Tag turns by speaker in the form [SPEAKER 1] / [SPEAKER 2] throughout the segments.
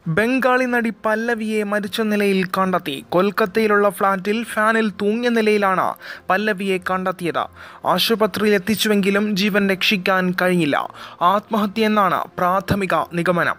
[SPEAKER 1] ബംഗാളി നടി പല്ലവിയെ മരിച്ച നിലയിൽ കണ്ടെത്തി കൊൽക്കത്തയിലുള്ള ഫ്ളാറ്റിൽ ഫാനിൽ തൂങ്ങിയ നിലയിലാണ് പല്ലവിയെ കണ്ടെത്തിയത് ആശുപത്രിയിൽ എത്തിച്ചുവെങ്കിലും ജീവൻ രക്ഷിക്കാൻ കഴിഞ്ഞില്ല ആത്മഹത്യയെന്നാണ് പ്രാഥമിക നിഗമനം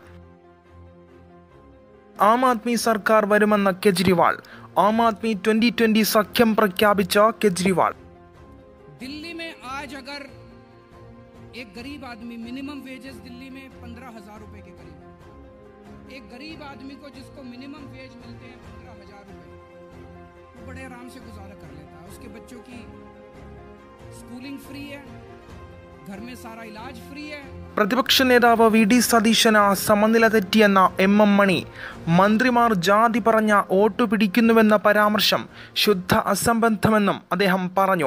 [SPEAKER 1] ആം ആദ്മി സർക്കാർ വരുമെന്ന കെജ്രിവാൾ ആം ആദ്മി ട്വന്റി ട്വന്റി സഖ്യം പ്രഖ്യാപിച്ച കെജ്രിവാൾ
[SPEAKER 2] दिल्ली में आज अगर एक गरीब आदमी मिनिमम वेजेस दिल्ली में पंद्रह हजार रुपए के करीब है। एक गरीब आदमी को जिसको मिनिमम वेज मिलते हैं पंद्रह हजार रुपए वो बड़े आराम से गुजारा कर लेता है उसके बच्चों की स्कूलिंग फ्री है घर में सारा इलाज फ्री है
[SPEAKER 1] പ്രതിപക്ഷ നേതാവ് വി ഡി സതീശന് സമനില തെറ്റിയെന്ന എം എം മണി മന്ത്രിമാർ ജാതി പറഞ്ഞ വോട്ടു പിടിക്കുന്നുവെന്ന പരാമർശം ശുദ്ധ അസംബന്ധമെന്നും അദ്ദേഹം പറഞ്ഞു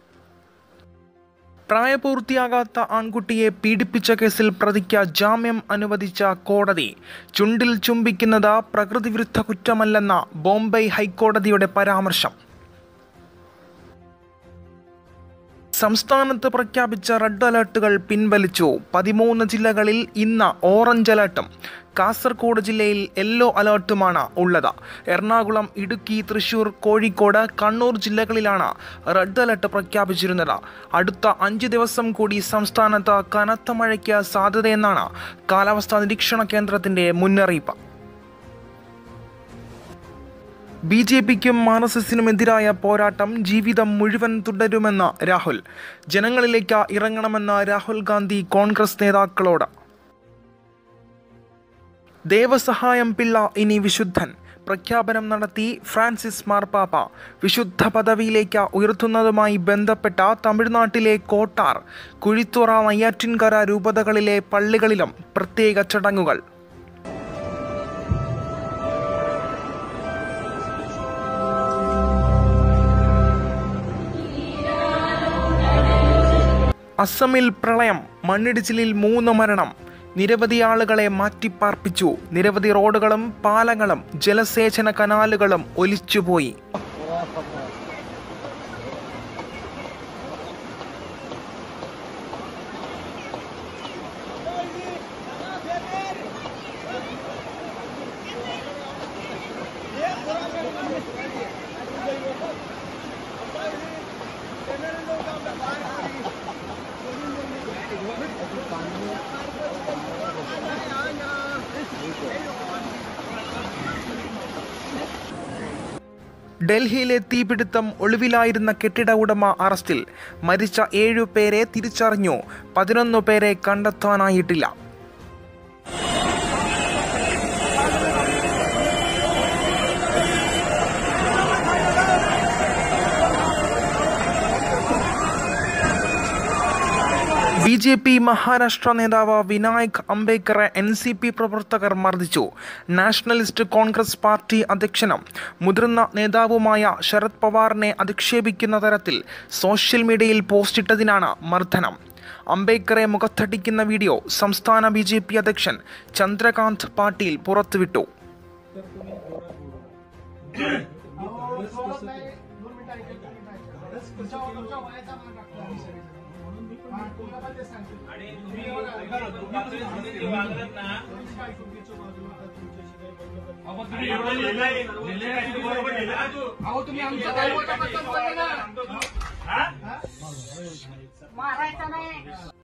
[SPEAKER 1] പ്രായപൂർത്തിയാകാത്ത ആൺകുട്ടിയെ പീഡിപ്പിച്ച കേസിൽ പ്രതിക്ക് ജാമ്യം അനുവദിച്ച കോടതി ചുണ്ടിൽ ചുംബിക്കുന്നത് പ്രകൃതിവിരുദ്ധ കുറ്റമല്ലെന്ന ബോംബെ ഹൈക്കോടതിയുടെ പരാമർശം സംസ്ഥാനത്ത് പ്രഖ്യാപിച്ച റെഡ് അലർട്ടുകൾ പിൻവലിച്ചു പതിമൂന്ന് ജില്ലകളിൽ ഇന്ന് ഓറഞ്ച് അലർട്ടും കാസർഗോഡ് ജില്ലയിൽ യെല്ലോ അലർട്ടുമാണ് ഉള്ളത് എറണാകുളം ഇടുക്കി തൃശൂർ കോഴിക്കോട് കണ്ണൂർ ജില്ലകളിലാണ് റെഡ് അലർട്ട് പ്രഖ്യാപിച്ചിരുന്നത് അടുത്ത അഞ്ച് ദിവസം കൂടി സംസ്ഥാനത്ത് കനത്ത മഴയ്ക്ക് സാധ്യതയെന്നാണ് കാലാവസ്ഥാ നിരീക്ഷണ കേന്ദ്രത്തിന്റെ മുന്നറിയിപ്പ് ബി ജെ പിക്കും ആർ എസ് എസിനും എതിരായ പോരാട്ടം ജീവിതം മുഴുവൻ തുടരുമെന്ന് രാഹുൽ ജനങ്ങളിലേക്ക് ഇറങ്ങണമെന്ന് രാഹുൽ ഗാന്ധി കോൺഗ്രസ് നേതാക്കളോട് ദേവസഹായം പിള്ള ഇനി വിശുദ്ധൻ പ്രഖ്യാപനം നടത്തി ഫ്രാൻസിസ് മാർപ്പാപ്പ വിശുദ്ധ പദവിയിലേക്ക് ഉയർത്തുന്നതുമായി ബന്ധപ്പെട്ട തമിഴ്നാട്ടിലെ കോട്ടാർ കുഴിത്തുറ നെയ്യാറ്റിൻകര രൂപതകളിലെ പള്ളികളിലും പ്രത്യേക ചടങ്ങുകൾ അസമിൽ പ്രളയം മണ്ണിടിച്ചിലിൽ മൂന്ന് മരണം നിരവധി ആളുകളെ മാറ്റിപ്പാർപ്പിച്ചു നിരവധി റോഡുകളും പാലങ്ങളും ജലസേചന കനാലുകളും ഒലിച്ചുപോയി ഡൽഹിയിലെ തീപിടുത്തം ഒളിവിലായിരുന്ന കെട്ടിട ഉടമ അറസ്റ്റിൽ മരിച്ച ഏഴു പേരെ തിരിച്ചറിഞ്ഞു പതിനൊന്ന് പേരെ കണ്ടെത്താനായിട്ടില്ല ബി ജെ പി മഹാരാഷ്ട്ര നേതാവ് വിനായക് അംബേദ്കറെ എൻ സി പി പ്രവർത്തകർ മർദ്ദിച്ചു നാഷണലിസ്റ്റ് കോൺഗ്രസ് പാർട്ടി അധ്യക്ഷനും മുതിർന്ന നേതാവുമായ ശരത് പവാറിനെ അധിക്ഷേപിക്കുന്ന തരത്തിൽ സോഷ്യൽ മീഡിയയിൽ പോസ്റ്റിട്ടതിനാണ് മർദ്ദനം അംബേദ്കറെ മുഖത്തടിക്കുന്ന വീഡിയോ സംസ്ഥാന ബി ജെ പി അധ്യക്ഷൻ ചന്ദ്രകാന്ത് പാട്ടീൽ പുറത്തുവിട്ടു
[SPEAKER 2] अहो तुम्ही आमच्या गाडीवर
[SPEAKER 3] मारायचं नाही